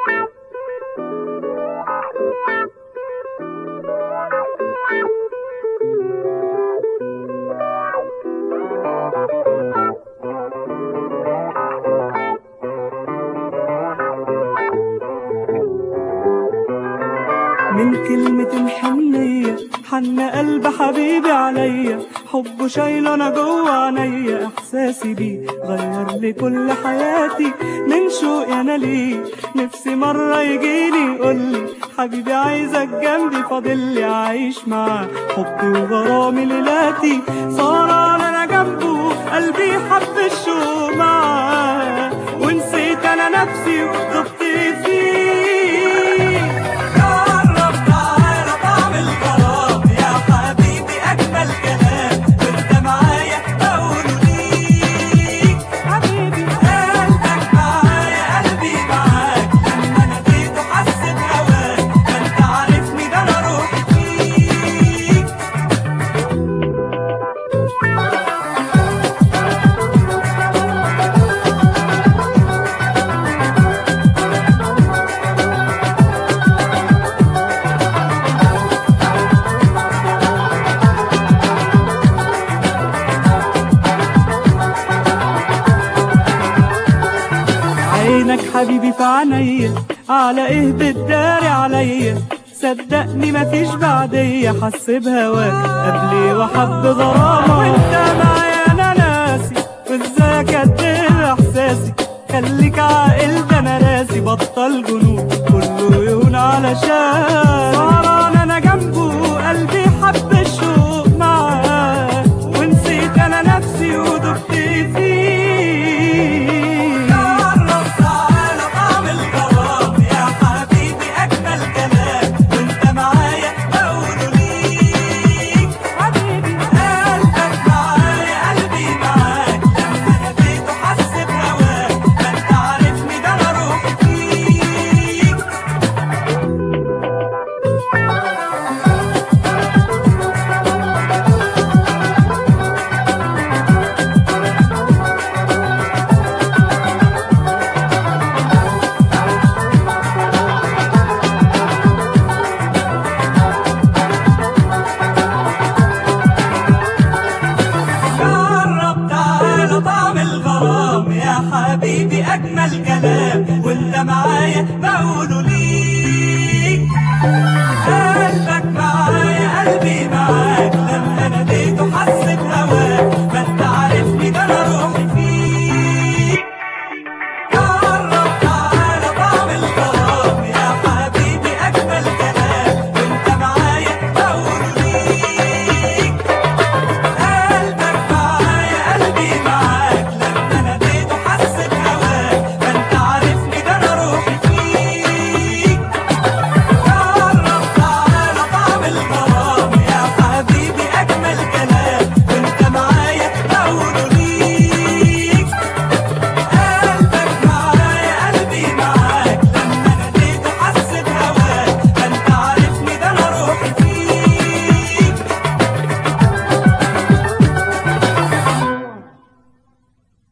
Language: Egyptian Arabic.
من كلمة حنية حن قلب حبيبي عليا حبه شايله انا جوه عينيا احساسي بيه غير لي كل حياتي من شوقي انا ليه نفسي مرة يجيلي يقولي حبيبي عايزك جنبي فاضلي اعيش معاه حبي وغرامي ليلاتي صار انا جنبه قلبي حب الشوق معاه ونسيت انا نفسي وضبط فيه جرب تعالى بعمل غرام يا حبيبي اجمل كلام وانت معايا بقوله ليك حبيبي قلبك معايا قلبي معاك لما ناديته حس بهواك ما انت عارفني ده انا روحي فيك عينك حبيبي في عينيا على ايه بتداري عليا صدقني مفيش بعدية حس بهواك قبلي وحب غرامة وانت معايا انا ناسي وازاي اكدر احساسي خليك عاقل ده انا راسي بطل جنون كله يهون علشان سهران انا جنبه قلبي حب الشوق معاه ونسيت انا نفسي ودبت فيه جرب تعالى بعمل غرام يا حبيبي اجمل كلام وانت معايا بقوله ليك حبيبي قلبك معايا قلبي معاك لما ناديته حس بهواك ما انت عارفني ده انا روحي فيك جرب تعالى طعم الغرام يا حبيبي اجمل كلام وانت معايا